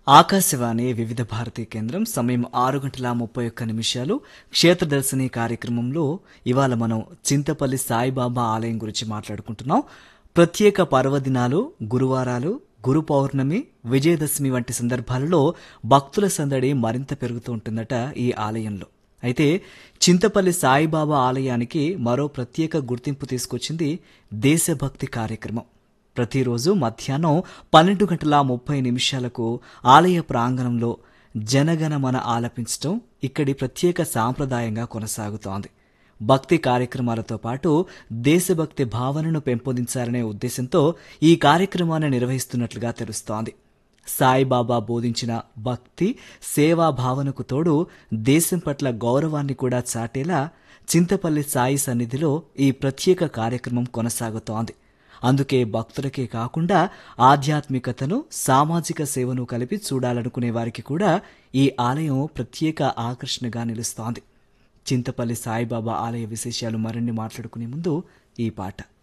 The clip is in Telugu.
ఆకాశవాణి వివిధ భారతి కేంద్రం సమయం ఆరు గంటల ముప్పై ఒక్క నిమిషాలు క్షేత్రదర్శిని కార్యక్రమంలో ఇవాళ మనం చింతపల్లి సాయిబాబా ఆలయం గురించి మాట్లాడుకుంటున్నాం ప్రత్యేక పర్వదినాలు గురువారాలు గురు పౌర్ణమి విజయదశమి వంటి సందర్భాలలో భక్తుల సందడి మరింత పెరుగుతూ ఉంటుందట ఈ ఆలయంలో అయితే చింతపల్లి సాయిబాబా ఆలయానికి మరో ప్రత్యేక గుర్తింపు తీసుకొచ్చింది దేశభక్తి కార్యక్రమం ప్రతిరోజు మధ్యాహ్నం పన్నెండు గంటల ముప్పై నిమిషాలకు ఆలయ ప్రాంగణంలో జనగణమన ఆలపించటం ఇక్కడి ప్రత్యేక సాంప్రదాయంగా కొనసాగుతోంది భక్తి కార్యక్రమాలతో పాటు దేశభక్తి భావనను పెంపొందించాలనే ఉద్దేశంతో ఈ కార్యక్రమాన్ని నిర్వహిస్తున్నట్లుగా తెలుస్తోంది సాయిబాబా బోధించిన భక్తి సేవా భావనకు తోడు దేశం పట్ల గౌరవాన్ని కూడా చాటేలా చింతపల్లి సాయి సన్నిధిలో ఈ ప్రత్యేక కార్యక్రమం కొనసాగుతోంది అందుకే భక్తులకే కాకుండా ఆధ్యాత్మికతను సామాజిక సేవను కలిపి చూడాలనుకునే వారికి కూడా ఈ ఆలయం ప్రత్యేక ఆకర్షణగా నిలుస్తోంది చింతపల్లి సాయిబాబా ఆలయ విశేషాలు మరిన్ని మాట్లాడుకునే ముందు ఈ పాట